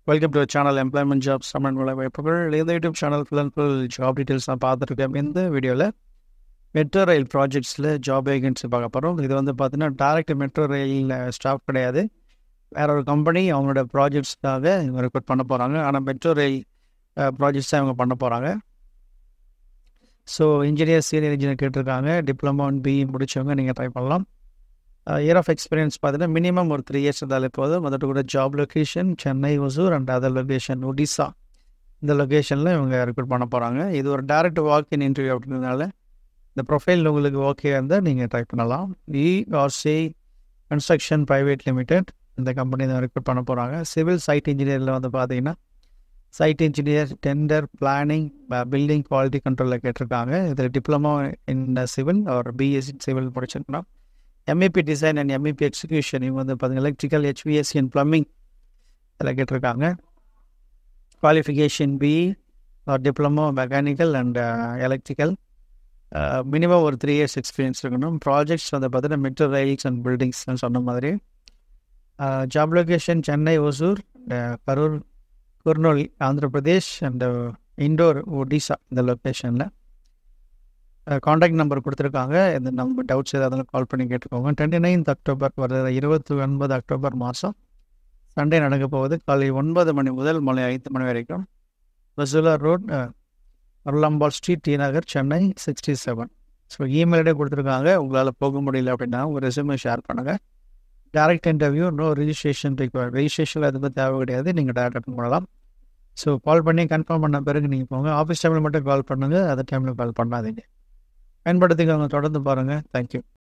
welcome to channel employment jobs Tamil மூல வாய்ப்புகள் இந்த YouTube channel full and full job details தான் பார்த்துருக்கேன் இந்த வீடியோவில் மெட்ரோ ரயில் ப்ராஜெக்ட்ஸில் ஜாப் வேகன்சி பார்க்க போகிறோம் இது வந்து பார்த்தீங்கன்னா டேரக்ட் மெட்ரோ ரயிலில் ஸ்டாஃப் கிடையாது வேற ஒரு கம்பெனி அவங்களோட ப்ராஜெக்ட்ஸ்க்காக இவங்க ரெக்ரூட் பண்ண போகிறாங்க ஆனால் மெட்ரோ ரயில் ப்ராஜெக்ட்ஸ் தான் இவங்க பண்ண போகிறாங்க ஸோ இன்ஜினியர் சீனியர் இன்ஜினியர் கேட்டிருக்காங்க டிப்ளமோ அண்ட் பிஇ முடிச்சவங்க நீங்கள் ட்ரை பண்ணலாம் இயர் ஆஃப் எக்ஸ்பீரியன்ஸ் பார்த்தீங்கன்னா மினிமம் ஒரு த்ரீ இயர்ஸ் இருந்தாலே போதும் அதோட கூட job location Chennai Hosur and other location Odisha இந்த லொக்கேஷனில் இவங்க ரெக்ரூட் பண்ண போகிறாங்க இது ஒரு டேரக்ட் வாக் இன் இன்டர்வியூ அப்படின்றதுனால இந்த ப்ரொஃபைல் உங்களுக்கு ஓகே இருந்தால் நீங்கள் ட்ரை பண்ணலாம் இஆர்சி கன்ஸ்ட்ரக்ஷன் ப்ரைவேட் லிமிடெட் இந்த கம்பெனி தான் ரெக்ரூட் பண்ண போகிறாங்க சிவில் சைட் இன்ஜினியரில் வந்து பார்த்தீங்கன்னா site engineer tender planning building quality கண்ட்ரோலில் கேட்டிருக்காங்க இதில் டிப்ளமோ இன் சிவில் ஒரு பிஎஸ்சி சிவில் முடிச்சிருக்கணும் MEP design and MEP execution இவங்க வந்து பார்த்தீங்கன்னா எலக்ட்ரிக்கல் ஹெச்விஎஸ்சி அண்ட் ப்ளம்பிங் இதில் கேட்டிருக்காங்க qualification B or diploma mechanical and electrical minimum ஒரு த்ரீ இயர்ஸ் எக்ஸ்பீரியன்ஸ் இருக்கணும் ப்ராஜெக்ட்ஸ் வந்து பார்த்தீங்கன்னா மெட்ரோ ரயில்ஸ் அண்ட் பில்டிங்ஸ்னு சொன்ன மாதிரி job location Chennai Hosur Karur Kurnool Andhra Pradesh and Indore Odisha இந்த லொக்கேஷனில் காண்டாக்ட் நம்பர் கொடுத்துருக்காங்க இந்த நம்பர் டவுட்ஸ் ஏதாவது கால் பண்ணி கேட்டுக்கோங்க டுவெண்ட்டி நைன்த் அக்டோபர் வர இருபத்தி ஒன்பது அக்டோபர் மாதம் சண்டே நடக்க போகுது காலை ஒன்பது மணி முதல் மாலை ஐந்து மணி வரைக்கும் வசூலா road Arulambal street T Nagar Chennai sixty seven so இமெயிலே கொடுத்துருக்காங்க உங்களால் போக முடியல அப்படின்னா உங்கள் ரெசியூமே ஷேர் பண்ணுங்கள் direct interview no registration require registration எதுவும் தேவை கிடையாது நீங்கள் டேரக்ட் அட்டன் பண்ணலாம் ஸோ கால் பண்ணி கன்ஃபார்ம் பண்ண பிறகு நீங்கள் போங்க ஆஃபீஸ் டைமில் மட்டும் கால் பண்ணுங்கள் அதர் டைமில் கால் பண்ணாதீங்க பயன்படுத்திக்கவங்க தொடர்ந்து பாருங்கள் தேங்க்யூ